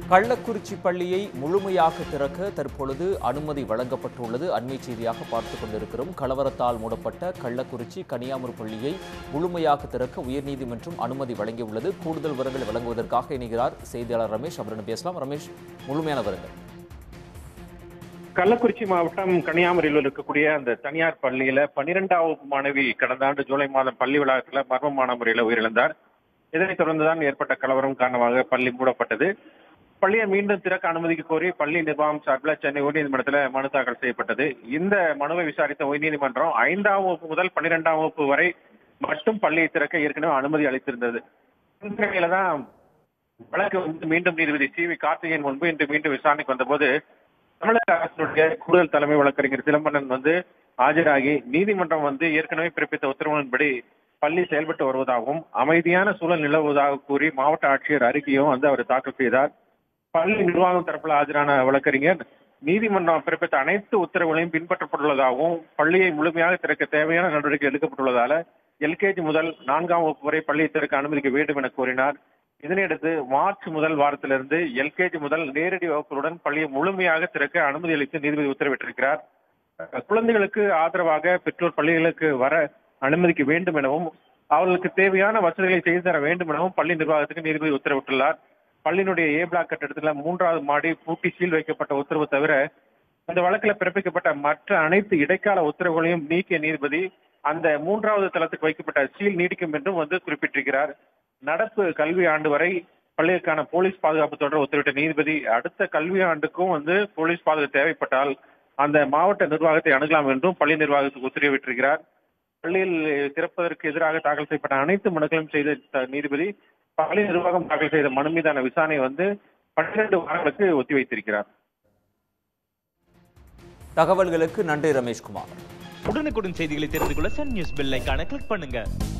கள்ளக்குறிச்சி பள்ளியை முழுமையாக திறக்க தற்பொழுது அனுமதி வழங்கப்பட்டுள்ளது அண்மை செய்தியாக பார்த்துக் கொண்டிருக்கிறோம் கலவரத்தால் மூடப்பட்ட கள்ளக்குறிச்சி கனியாமூர் பள்ளியை முழுமையாக திறக்க உயர்நீதிமன்றம் அனுமதி வழங்கியுள்ளது கூடுதல் விவரங்களை வழங்குவதற்காக இணைகிறார் செய்தியாளர் ரமேஷ் அவரிடம் பேசலாம் ரமேஷ் முழுமையான விவரங்கள் கள்ளக்குறிச்சி மாவட்டம் கன்னியாகுமரியில் இருக்கக்கூடிய அந்த தனியார் பள்ளியில பன்னிரெண்டாம் வகுப்பு மாணவி கடந்த ஆண்டு ஜூலை மாதம் பள்ளி வளாகத்துல மர்மமான முறையில உயிரிழந்தார் இதனைத் தொடர்ந்துதான் ஏற்பட்ட கலவரம் காரணமாக பள்ளி மூடப்பட்டது பள்ளியை மீண்டும் திறக்க அனுமதிக்க கோரி பள்ளி நிர்வாகம் சார்பில் சென்னை உயர்நீதிமன்றத்தில் மனு தாக்கல் செய்யப்பட்டது இந்த மனுவை விசாரித்த உயர்நீதிமன்றம் ஐந்தாம் வகுப்பு முதல் பன்னிரெண்டாம் வகுப்பு வரை மட்டும் பள்ளியை திறக்க ஏற்கனவே அனுமதி அளித்திருந்தது இந்த நிலையில தான் வழக்கு வந்து மீண்டும் நீதிபதி சி வி கார்த்திகேயன் முன்பு இன்று மீண்டும் விசாரணைக்கு வந்தபோது தமிழக அரசினுடைய கூடுதல் தலைமை வழக்கறிஞர் சிலம்பரன் வந்து ஆஜராகி நீதிமன்றம் வந்து ஏற்கனவே பிறப்பித்த உத்தரவின்படி பள்ளி செயல்பட்டு வருவதாகவும் அமைதியான சூழல் நிலவுவதாக கூறி மாவட்ட ஆட்சியர் அறிக்கையும் வந்து அவர் தாக்கல் செய்தார் பள்ளி நிர்வாகம் தரப்பில் ஆஜரான வழக்கறிஞர் நீதிமன்றம் பிறப்பித்த அனைத்து உத்தரவுகளையும் பின்பற்றப்பட்டுள்ளதாகவும் பள்ளியை முழுமையாக திறக்க தேவையான நடவடிக்கை எடுக்கப்பட்டுள்ளதால எல்கேஜி முதல் நான்காம் வகுப்பு வரை பள்ளியை திறக்க அனுமதிக்க வேண்டும் என கூறினார் இதனையடுத்து மார்ச் முதல் வாரத்திலிருந்து எல்கேஜி முதல் நேரடி வகுப்புகளுடன் பள்ளியை முழுமையாக திறக்க அனுமதி அளித்து நீதிபதி உத்தரவிட்டிருக்கிறார் குழந்தைகளுக்கு ஆதரவாக பெற்றோர் பள்ளிகளுக்கு வர அனுமதிக்க வேண்டும் எனவும் அவர்களுக்கு தேவையான வசதிகளை செய்து தர வேண்டும் எனவும் பள்ளி நிர்வாகத்துக்கு நீதிபதி உத்தரவிட்டுள்ளார் பள்ளியினுடைய ஏ பிளாக் கட்டிடத்துல மூன்றாவது மாடி பூட்டி சீல் வைக்கப்பட்ட உத்தரவு தவிர அந்த வழக்கில் பிறப்பிக்கப்பட்ட மற்ற அனைத்து இடைக்கால உத்தரவுகளையும் நீக்கிய நீதிபதி அந்த மூன்றாவது தளத்துக்கு வைக்கப்பட்ட சீல் நீடிக்கும் என்றும் வந்து குறிப்பிட்டிருக்கிறார் நடப்பு கல்வி ஆண்டு வரை பள்ளிகளுக்கான போலீஸ் பாதுகாப்பு தொடர உத்தரவிட்ட நீதிபதி அடுத்த கல்வி ஆண்டுக்கும் வந்து போலீஸ் பாதுகாப்பு தேவைப்பட்டால் அந்த மாவட்ட நிர்வாகத்தை அணுகலாம் என்றும் பள்ளி நிர்வாகத்துக்கு உத்தரவிட்டிருக்கிறார் பள்ளியில் திறப்பதற்கு எதிராக தாக்கல் செய்யப்பட்ட அனைத்து மனுக்களையும் செய்த த- நீதிபதி பள்ளி நிர்வாகம் தாக்கல் செய்த மனு மீதான விசாரணை வந்து பன்னிரண்டு வாரங்களுக்கு ஒத்திவைத்திருக்கிறார் தகவல்களுக்கு நன்றி ரமேஷ்குமார் உடனுக்குடன் செய்திகளை தெரிந்து கொள்ள சன் நியூஸ் பெல் ஐகானை கிளிக் பண்ணுங்க